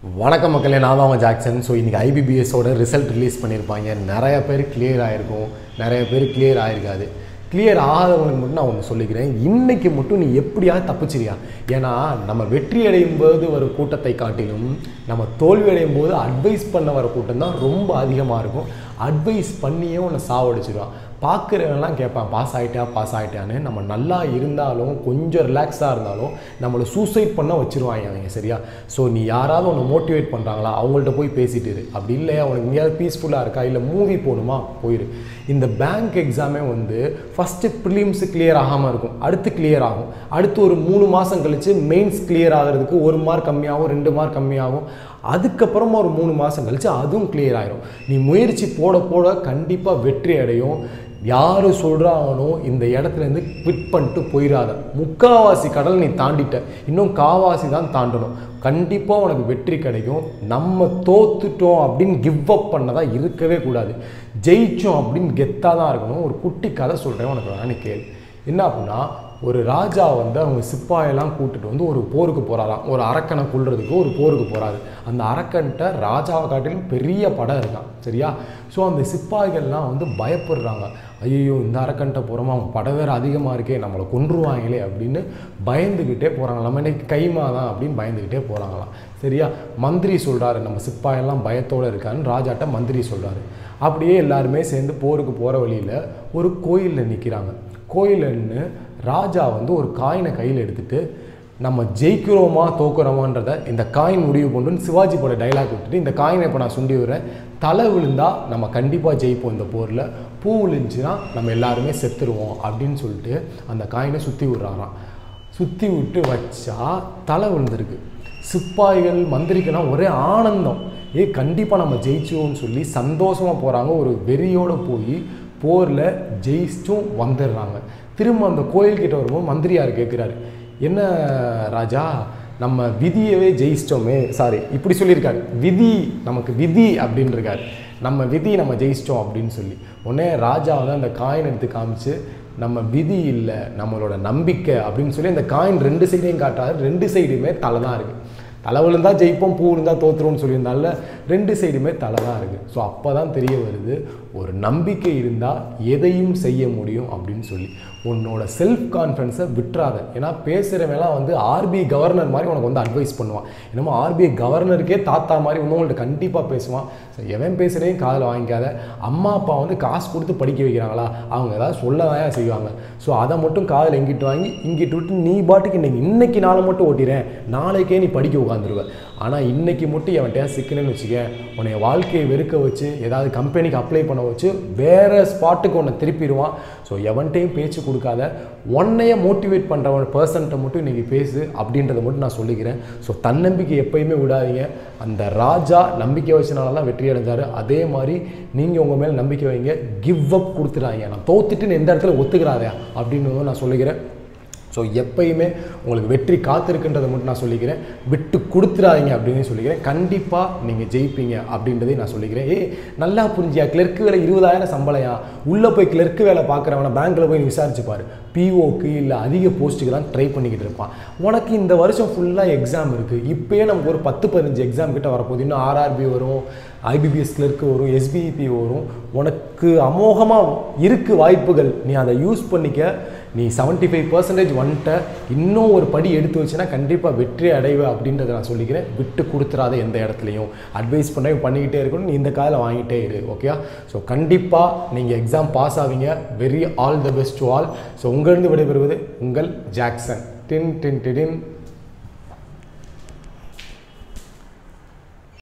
வணக்கம் மக்களே நான் தான் உங்கள் ஜாக்சன் ஸோ இன்றைக்கி ஐபிபிஎஸோட ரிசல்ட் ரிலீஸ் பண்ணியிருப்பாங்க நிறைய பேர் கிளியர் ஆகிருக்கும் நிறைய பேர் கிளியர் ஆகிருக்காது கிளியர் ஆகாதவங்களுக்கு மட்டும் நான் ஒன்று சொல்லிக்கிறேன் இன்னைக்கு மட்டும் நீ எப்படியாவது தப்பிச்சிரியா ஏன்னா நம்ம வெற்றி அடையும் போது வர கூட்டத்தை காட்டிலும் நம்ம தோல்வி அடையும் போது அட்வைஸ் பண்ண வர கூட்டம் தான் ரொம்ப அதிகமாக இருக்கும் அட்வைஸ் பண்ணியே உன்னை சாவடிச்சிடுவான் பார்க்குறவங்கலாம் கேட்பான் பாஸ் ஆகிட்டா பாஸ் ஆகிட்டான்னு நம்ம நல்லா இருந்தாலும் கொஞ்சம் ரிலாக்ஸாக இருந்தாலும் நம்மளை சூசைட் பண்ண வச்சுருவாங்க அவங்க சரியா ஸோ நீ யாராவது உன்னை மோட்டிவேட் பண்ணுறாங்களா அவங்கள்ட்ட போய் பேசிட்டு இரு அப்படி இல்லையா உனக்கு எங்கேயாவது பீஸ்ஃபுல்லாக இருக்கா இல்லை மூவி போகணுமா போயிரு இந்த பேங்க் எக்ஸாமே வந்து ஃபஸ்ட்டு ப்ரிலிம்ஸு கிளியர் ஆகாமல் இருக்கும் அடுத்து கிளியர் ஆகும் அடுத்து ஒரு மூணு மாதம் கழித்து மெயின்ஸ் கிளியர் ஆகிறதுக்கு ஒரு மார்க் கம்மியாகும் ரெண்டு மார்க் கம்மியாகும் அதுக்கப்புறமா ஒரு மூணு மாதம் கழித்து அதுவும் கிளியர் ஆயிரும் நீ முயற்சி போட போட கண்டிப்பாக வெற்றி அடையும் யார் சொல்கிறாங்களோ இந்த இடத்துலேருந்து குவிட் பண்ணிட்டு போயிடாத முக்காவாசி கடல் நீ தாண்டிட்ட இன்னும் காவாசி தான் தாண்டணும் கண்டிப்பாக உனக்கு வெற்றி கிடைக்கும் நம்ம தோத்துட்டோம் அப்படின்னு கிவ் அப் பண்ணதா இருக்கவே கூடாது ஜெயிச்சோம் அப்படின்னு கெத்தாக தான் இருக்கணும் ஒரு குட்டி கதை சொல்கிறேன் உனக்கு வேணான்னு கேளு என்ன அப்படின்னா ஒரு ராஜா வந்து அவங்க சிப்பாயெல்லாம் கூட்டிட்டு வந்து ஒரு போருக்கு போகிறாராம் ஒரு அரக்கனை கொள்றதுக்கு ஒரு போருக்கு போகிறாரு அந்த அரக்கன்ட்ட ராஜாவை காட்டிலும் பெரிய படம் இருக்கான் சரியா ஸோ அந்த சிப்பாய்கள்லாம் வந்து பயப்படுறாங்க ஐயோ இந்த அரக்கன்ட்ட போகிறோமா அவங்க படம் வேறு அதிகமாக இருக்கே நம்மளை கொன்றுவாங்களே அப்படின்னு பயந்துக்கிட்டே போகிறாங்க நம்ம இன்னைக்கு கைமா தான் அப்படின்னு பயந்துக்கிட்டே போகிறாங்களாம் சரியா மந்திரி சொல்கிறாரு நம்ம சிப்பாயெல்லாம் பயத்தோடு இருக்கான்னு ராஜாட்ட மந்திரி சொல்கிறாரு அப்படியே எல்லாருமே சேர்ந்து போருக்கு போகிற வழியில் ஒரு கோயிலில் நிற்கிறாங்க கோயிலன்னு ராஜா வந்து ஒரு காயினை கையில் எடுத்துட்டு நம்ம ஜெயிக்கிறோமா தோக்குறோமான்றத இந்த காயின் முடிவு கொண்டுன்னு சிவாஜி போட டைலாக் விட்டுட்டு இந்த காயினை இப்போ நான் சுண்டி விடுறேன் தலை விழுந்தா நம்ம கண்டிப்பாக ஜெயிப்போம் இந்த போரில் பூ விழுந்துச்சுன்னா நம்ம எல்லாருமே செத்துருவோம் அப்படின்னு சொல்லிட்டு அந்த காயினை சுற்றி விடுறாராம் சுற்றி விட்டு வச்சா தலை விழுந்திருக்கு சிப்பாய்கள் மந்திரிக்கெல்லாம் ஒரே ஆனந்தம் ஏ கண்டிப்பாக நம்ம ஜெயிச்சோம்னு சொல்லி சந்தோஷமாக போகிறாங்க ஒரு வெறியோடு போய் போரில் ஜெயிச்சும் வந்துடுறாங்க திரும்ப அந்த கோயில்கிட்ட வரும்போது மந்திரியார் கேட்குறாரு என்ன ராஜா நம்ம விதியவே ஜெயிச்சிட்டோமே சாரி இப்படி சொல்லியிருக்காரு விதி நமக்கு விதி அப்படின்னு இருக்காரு நம்ம விதி நம்ம ஜெயிச்சிட்டோம் அப்படின்னு சொல்லி உடனே ராஜா வந்து அந்த காயின் எடுத்து காமிச்சு நம்ம விதி இல்லை நம்மளோட நம்பிக்கை அப்படின்னு சொல்லி அந்த காயின் ரெண்டு சைடையும் காட்டாது ரெண்டு சைடுமே தலை தான் இருக்குது தலை விழுந்தா ஜெயிப்போம் பூ விழுந்தா தோத்துருவோம்னு சொல்லியிருந்தால ரெண்டு சைடுமே தலை தான் இருக்குது ஸோ அப்போ தான் தெரிய வருது ஒரு நம்பிக்கை இருந்தால் எதையும் செய்ய முடியும் அப்படின்னு சொல்லி உன்னோட செல்ஃப் கான்ஃபிடன்ஸை விட்டுறாத ஏன்னா பேசுகிறவங்களாம் வந்து ஆர்பிஐ கவர்னர் மாதிரி உனக்கு வந்து அட்வைஸ் பண்ணுவான் என்னமோ ஆர்பிஐ கவர்னருக்கே தாத்தா மாதிரி இன்னொங்கள்ட்ட கண்டிப்பாக பேசுவான் ஸோ எவன் பேசுகிறதையும் காதில் வாங்கிக்காத அம்மா அப்பா வந்து காசு கொடுத்து படிக்க வைக்கிறாங்களா அவங்க ஏதாவது சொல்ல தான் செய்வாங்க ஸோ அதை மட்டும் காதில் எங்கிட்டு வாங்கி இங்கிட்டு விட்டு நீ பாட்டுக்கு இன்னைக்கு இன்னைக்கு நாளை மட்டும் ஓட்டிறேன் நாளைக்கே நீ படிக்க உட்காந்துருவ ஆனால் இன்னைக்கு மட்டும் எவன்கிட்ட சிக்கணும்னு வச்சுக்க உன்னை வாழ்க்கையை வெறுக்க வச்சு ஏதாவது கம்பெனிக்கு அப்ளை பண்ண வச்சு வேறு ஸ்பாட்டுக்கு உன்னை திருப்பிடுவான் ஸோ எவன்கிட்டையும் பேச்சு கொடுக்காத உன்னைய மோட்டிவேட் பண்ணுறவன் பர்சன்ட்டை மட்டும் இன்றைக்கி பேசு அப்படின்றத மட்டும் நான் சொல்லிக்கிறேன் ஸோ தன்னம்பிக்கை எப்பயுமே விடாதீங்க அந்த ராஜா நம்பிக்கை வச்சனால தான் வெற்றி அடைஞ்சார் அதே மாதிரி நீங்கள் உங்கள் மேலே நம்பிக்கை வைங்க கிவ் அப் கொடுத்துடாங்க நான் தோத்துட்டுன்னு எந்த இடத்துல ஒத்துக்கிறாதே அப்படின்னு நான் சொல்லிக்கிறேன் ஸோ எப்பயுமே உங்களுக்கு வெற்றி காத்திருக்குன்றதை மட்டும் நான் சொல்லிக்கிறேன் விட்டு கொடுத்துடாதீங்க அப்படின்னு சொல்லிக்கிறேன் கண்டிப்பாக நீங்கள் ஜெயிப்பீங்க அப்படின்றதையும் நான் சொல்லிக்கிறேன் ஏய் நல்லா புரிஞ்சியா கிளர்க்கு வேலை இருபதாயிரம் சம்பளையா உள்ளே போய் கிளர்க்கு வேலை பார்க்குறவன பேங்க்கில் போய் நீ விசாரிச்சு பாரு பிஓக்கு இல்லை அதிக போஸ்ட்டுக்கு தான் ட்ரை பண்ணிக்கிட்டு இருப்பான் உனக்கு இந்த வருஷம் ஃபுல்லாக எக்ஸாம் இருக்குது இப்போயே நமக்கு ஒரு பத்து பதினஞ்சு எக்ஸாம் கிட்ட வரப்போகுது இன்னும் ஆர்ஆர்பி வரும் ஐபிபிஎஸ் கிளர்க்கு வரும் எஸ்பிஇபி வரும் உனக்கு அமோகமாக இருக்குது வாய்ப்புகள் நீ அதை யூஸ் பண்ணிக்க நீ செவன்ட்டி ஃபைவ் பர்சன்டேஜ் வந்துட்ட இன்னும் ஒரு படி எடுத்து வச்சுன்னா கண்டிப்பாக வெற்றி அடைவ அப்படின்றத நான் சொல்லிக்கிறேன் விட்டு கொடுத்துறாத எந்த இடத்துலையும் அட்வைஸ் பண்ண பண்ணிக்கிட்டே இருக்கணும் நீ இந்த காதில் வாங்கிட்டே இரு ஓகே ஸோ கண்டிப்பாக நீங்கள் எக்ஸாம் பாஸ் ஆவீங்க very all the best to all so உங்களிருந்து விடைபெறுவது உங்கள் ஜாக்சன் டின் டின் டிடின்